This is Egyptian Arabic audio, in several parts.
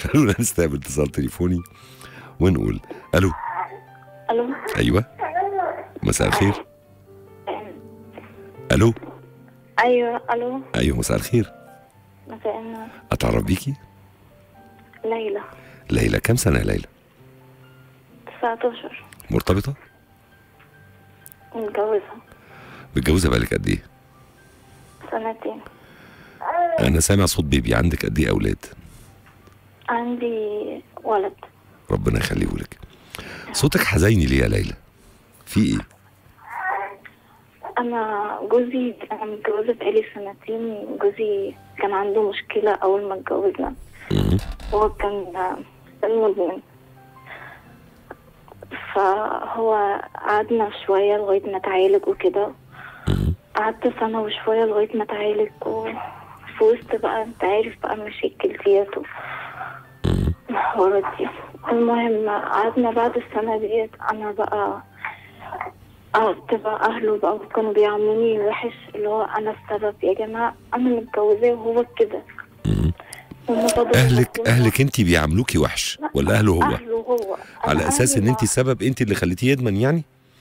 خلونا نستقبل اتصال تليفوني ونقول الو الو ايوه مساء الخير الو ايوه الو ايوه مساء الخير مساء النور اتعرف بيكي ليلى ليلى كام سنه يا ليلى 19 مرتبطه متجوزة متجوزه بقالك قد ايه سنتين انا سامع صوت بيبي عندك قد ايه اولاد عندي ولد ربنا يخليه لك صوتك حزيني ليه يا ليلى في ايه انا جوزي انا متجوزة بقالي سنتين جوزي كان عنده مشكلة اول ما اتجوزنا مم. هو كان كان مدمن فهو قعدنا شوية لغاية ما اتعالج وكده قعدت سنة وشوية لغاية ما اتعالج وفي وسط بقى انت عارف بقى المشاكل ديت و- الحوارات دي المهم قعدنا بعد السنة ديت أنا بقى قعدت بقى أهله بقى كانوا بيعاملوني وحش اللي هو أنا السبب يا جماعة أنا متجوزاه وهو كده هما فضلوا اهلك يقولوا- اهلك انت بيعاملوكي وحش ولا اهله هو أهله هو على أنا اساس ان أهلي انت السبب انت اللي خليتيه يدمن يعني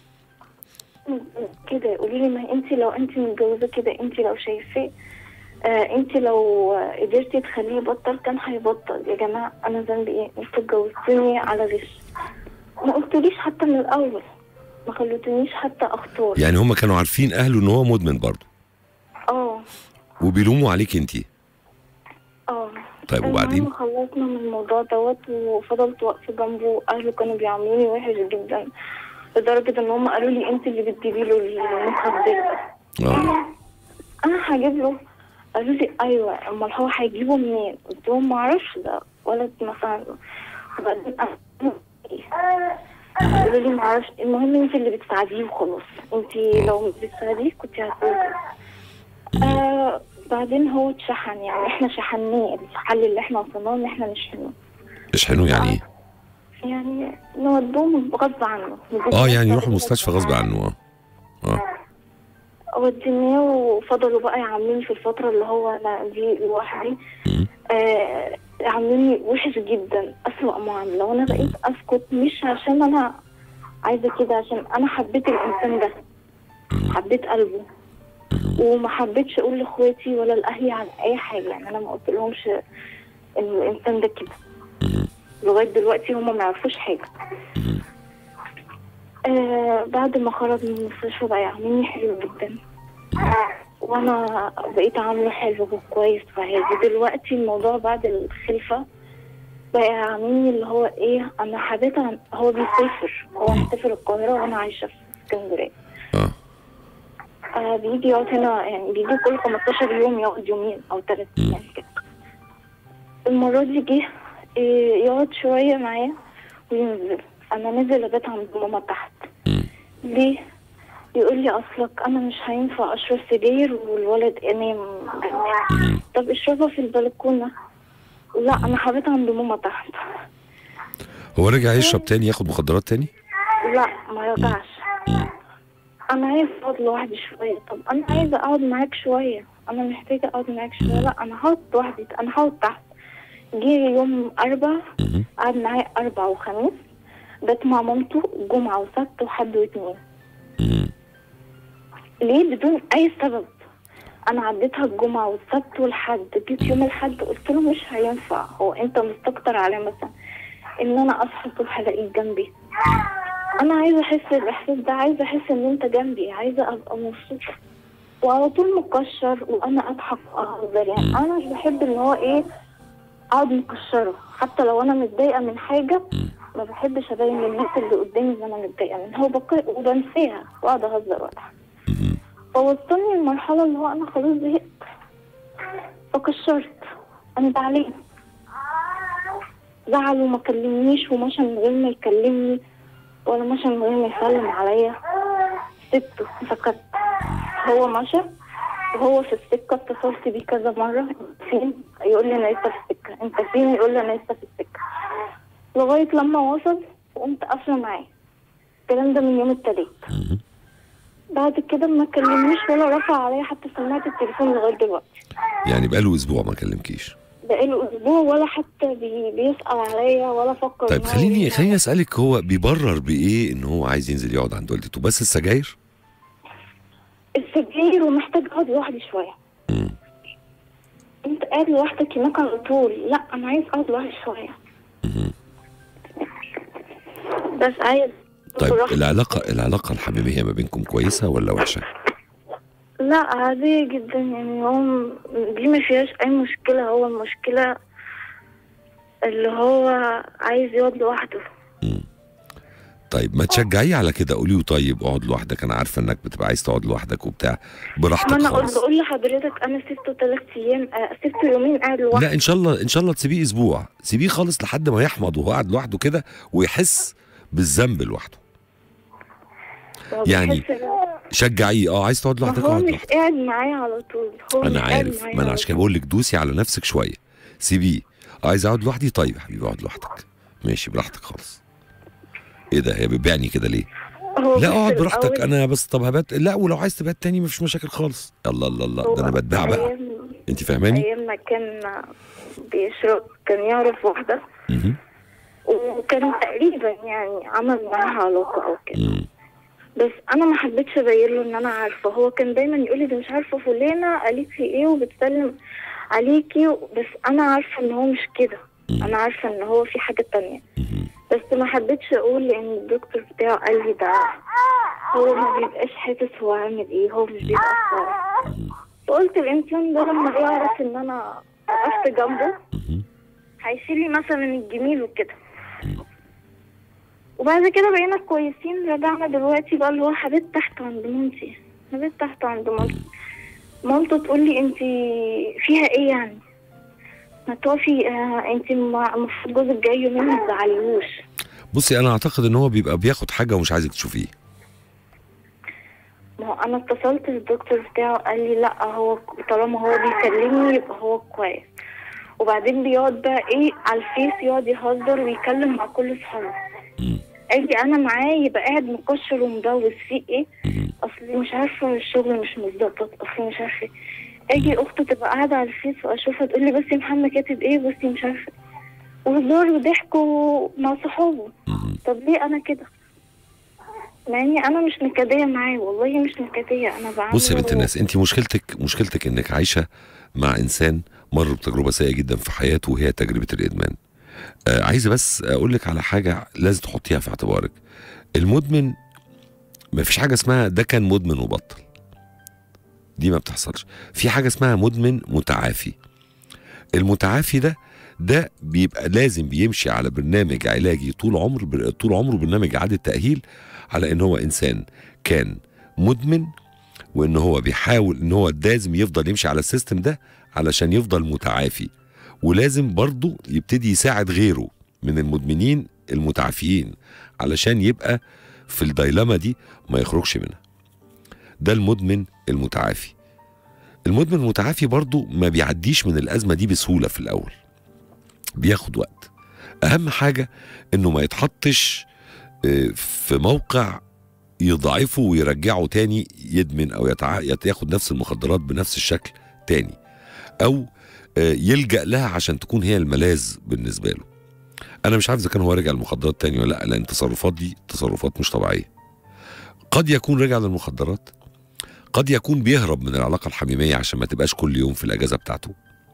كده يقولوا لي ما انت لو انت متجوزه كده انت لو شايفاه آه انت لو قدرتي تخليه يبطل كان هيبطل يا جماعه انا ذنبي ايه انتوا اتجوزتوني على غش ما قلتوليش حتى من الاول ما خليتونيش حتى اختار يعني هم كانوا عارفين اهله ان هو مدمن برضه اه وبيلوموا عليك انت اه طيب وبعدين؟ المهم خلصنا من الموضوع دوت وفضلت واقفه جنبه اهله كانوا بيعاملوني وحش جدا لدرجه ان هم قالوا لي انت اللي بتجيبي له المخدرات اه انا هجيب له قالوا لي ايوه امال هو هيجيبه منين قلت لهم ما اعرفش ده ولد مثلا وبعدين أنا- قالوا لي ما اعرفش المهم انت اللي بتساعديه وخلاص انت لو مش بتساعديه كنت هتقولي آه بعدين هو اتشحن يعني احنا شحناه الحل اللي احنا وصلنا له ان احنا نشحنه اشحنوا يعني ايه يعني نودوهم غصب عنه اه يعني يروحوا المستشفى غصب عنه اه اه وديناه وفضلوا بقى يعاملوني في الفترة اللي هو أنا دي لوحدي مم. آه عاملوني وحش جدا أسوأ معاملة وأنا بقيت أسكت مش عشان أنا عايزة كده عشان أنا حبيت الإنسان ده حبيت قلبه وما حبيتش أقول لإخواتي ولا لأهلي عن أي حاجة يعني أنا ما قلت لهمش إن الإنسان ده كده لغاية دلوقتي هما ما يعرفوش حاجة آه بعد ما خرج من المستشفى بقى يعاملني حلو جدا وانا بقيت عامله حلو وكويس وعادي دلوقتي الموضوع بعد الخلفه بقى يعاملني اللي هو ايه انا حبيت عن هو بيسافر هو مسافر القاهره وانا عايشه في اسكندريه اه آه بيجي يقعد هنا يعني بيجي كل 15 يوم يقعد يومين او ثلاث ايام كده المرة دي جه إيه، يقعد شوية معايا وينزل أنا نزل أبات عند ماما تحت ليه؟ يقول لي أصلك أنا مش هينفع أشرب سجاير والولد نايم جنبي طب اشربها في البلكونة لا أنا هبات عند ماما تحت هو رجع يشرب تاني ياخد مخدرات تاني لا ما يرجعش انا عايز اقعد لوحدي شويه طب انا عايزه اقعد معاك شويه انا محتاجه اقعد معاك شويه لا انا هقعد لوحدي انا هقعد تحت جه يوم اربع قعد معايا اربع وخميس بات مع مامته جمعه وسبت وحد واثنين ليه بدون اي سبب انا عديتها الجمعه والسبت والحد جيت يوم الحد قلت له مش هينفع هو انت مستكتر على مثلا ان انا اصحى الصبح الاقيك جنبي انا عايزه احس الاحساس ده عايزه احس ان انت جنبي عايزه ابقى مبسوطه وعلى طول مكشر وانا اضحك واهزر يعني انا مش بحب ان هو ايه اقعد مكشره حتى لو انا متضايقه من حاجه ما بحبش ابين للناس اللي قدامي ان انا متضايقه منها وبك... وبنساها واقعد اهزر واضحك فوصلني المرحله اللي هو انا خلاص زهقت فكشرت انا زعلان زعل وما كلمنيش ومشى من غير ما يكلمني ولا مشى من غير ما يسلم عليا سبته سكت هو مشى وهو في السكة اتصلت بيه كذا مرة "أنت فين يقول لي أنا لسه في السكة أنت فين يقول لي أنا لسه في السكة لغاية لما وصل وقمت قافلة معاه الكلام ده من يوم التلات بعد كده ما كلمنيش ولا رفع عليا حتى سماعة التليفون لغاية دلوقتي يعني بقاله اسبوع ما كلمكيش بقاله اسبوع ولا حتى بي... بيسال عليا ولا فكر طيب إن هو خليني يجي. خليني اسالك هو بيبرر بايه ان هو عايز ينزل يقعد عند والدته بس السجاير السجاير ومحتاج اقعد لوحدي شويه مم. انت قاعد لوحدك هناك على طول لا انا عايز اقعد لوحدي شويه مهم. بس عايز طيب براحتي. العلاقه العلاقه الحميميه ما بينكم كويسه ولا وحشه لا عادية جدا يعني هو م- دي ما فيهاش أي مشكلة هو المشكلة اللي هو عايز يقعد لوحده مم. طيب ما تشجعيه على كده قولي له طيب اقعد لوحدك انا عارفه انك بتبقى عايز تقعد لوحدك وبتاع ما براحتك أنا قلت خالص بقول لحضرتك أنا سبته ثلاث أيام آه، سبته يومين قاعد لوحده لا ان شاء الله ان شاء الله تسيبيه اسبوع سيبيه خالص لحد ما يحمض وهو قاعد لوحده كده ويحس بالذنب لوحده هو يعني بيحس إن- شجعيه اه عايز تقعد ما لوحدك هو اقعد مش لوحدك قاعد معايا على طول هو انا مش قاعد عارف معايا ما انا على عشان كده طول. بقول لك دوسي على نفسك شويه سيبيه عايز اقعد لوحدي طيب يا حبيبي اقعد لوحدك ماشي براحتك خالص ايه ده هي بتبيعني كده ليه هو لا بس اقعد براحتك الأول انا بس طب هبات لا ولو عايز تبات تاني مفيش مشاكل خالص الله الله الله ده انا هو بتباع بقى أيام انت فاهماني أيام ما كان بيشرب كان يعرف واحدة مهم. وكان تقريبا يعني عمل معاها علاقة أو كده مم. بس انا ما حبيتش ابين له ان انا عارفه هو كان دايما يقول لي ده مش عارفه فلانه قالت لي ايه وبتسلم عليكي بس انا عارفه ان هو مش كده مم. انا عارفه ان هو في حاجه تانية مهم. بس ما حبيتش اقول لان الدكتور بتاعه قال لي ده هو ما بيبقاش حاسس هو عامل ايه هو مش بيبقى فاهم مهم. فقلت الانسان ده لما يعرف ان انا وقفت جنبه مهم. هيشيل لي مثلا الجميل وكده وبعد كده بقينا كويسين رجعنا دلوقتي بقى اللي هو حبيت تحت عند مامتي حبيت تحت عند مامتي مامته تقول لي انت فيها ايه يعني ما تقفي آه انت المفروض جوزك جاي يومين ما تزعليهوش بصي انا اعتقد ان هو بيبقى بياخد حاجه ومش عايزك تشوفيه ما هو انا اتصلت بالدكتور بتاعه قال لي لا هو طالما هو بيكلمني يبقى هو كويس وبعدين بيقعد بقى ايه على الفيس يقعد يهزر ويكلم مع كل اصحابه مم. اجي انا معاه يبقى قاعد مكشر ومدوس فيه ايه مهم. اصلي مش عارفه الشغل مش متظبط اصلي مش عارفه إيه. اجي اخته تبقى قاعده على الفيس واشوفها تقول لي بصي محمد كاتب ايه بصي مش عارفه إيه. وهزار وضحك و- مع صحابه مهم. طب ليه انا كده مع اني انا مش نكديه معاه والله مش نكديه انا بعمل بصي يا بنت الناس انت مشكلتك مشكلتك انك عايشه مع انسان مر بتجربه سيئه جدا في حياته وهي تجربه الادمان آه عايزه بس اقول لك على حاجه لازم تحطيها في اعتبارك المدمن ما فيش حاجه اسمها ده كان مدمن وبطل دي ما بتحصلش في حاجه اسمها مدمن متعافي المتعافي ده ده بيبقى لازم بيمشي على برنامج علاجي طول عمر طول عمره برنامج اعاده تاهيل على ان هو انسان كان مدمن وان هو بيحاول ان هو لازم يفضل يمشي على السيستم ده علشان يفضل متعافي ولازم برضه يبتدي يساعد غيره من المدمنين المتعافيين علشان يبقى في الدايلما دي ما يخرجش منها ده المدمن المتعافي المدمن المتعافي برضه ما بيعديش من الأزمة دي بسهولة في الأول بياخد وقت أهم حاجة إنه ما يتحطش آه، في موقع يضعفه ويرجعه تاني يدمن او يتع... يت- ياخد نفس المخدرات بنفس الشكل تاني او آه، يلجا لها عشان تكون هي الملاذ بالنسبه له انا مش عارف اذا كان هو رجع للمخدرات تاني ولا لا لان التصرفات دي تصرفات مش طبيعيه قد يكون رجع للمخدرات قد يكون بيهرب من العلاقه الحميميه عشان ما تبقاش كل يوم في الاجازه بتاعته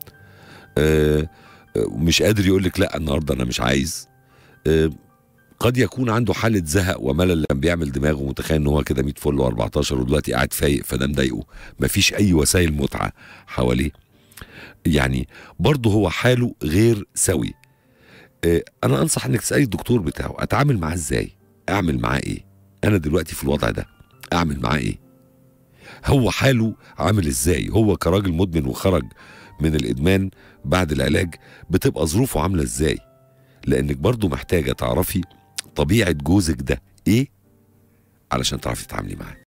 آه، آه، مش قادر يقول لك لا النهارده انا مش عايز آه، قد يكون عنده حالة زهق وملل لما بيعمل دماغه متخيل ان هو كده 100 فل و14 ودلوقتي قاعد فايق فده مضايقه مفيش اي وسائل متعة حواليه يعني برضه هو حاله غير سوي آه، انا انصح انك تسالي الدكتور بتاعه اتعامل معاه ازاي اعمل معاه ايه انا دلوقتي في الوضع ده اعمل معاه ايه هو حاله عامل ازاي هو كراجل مدمن وخرج من الادمان بعد العلاج بتبقى ظروفه عامله ازاي لانك برضه محتاجه تعرفي طبيعه جوزك ده ايه علشان تعرفي تتعاملي معاه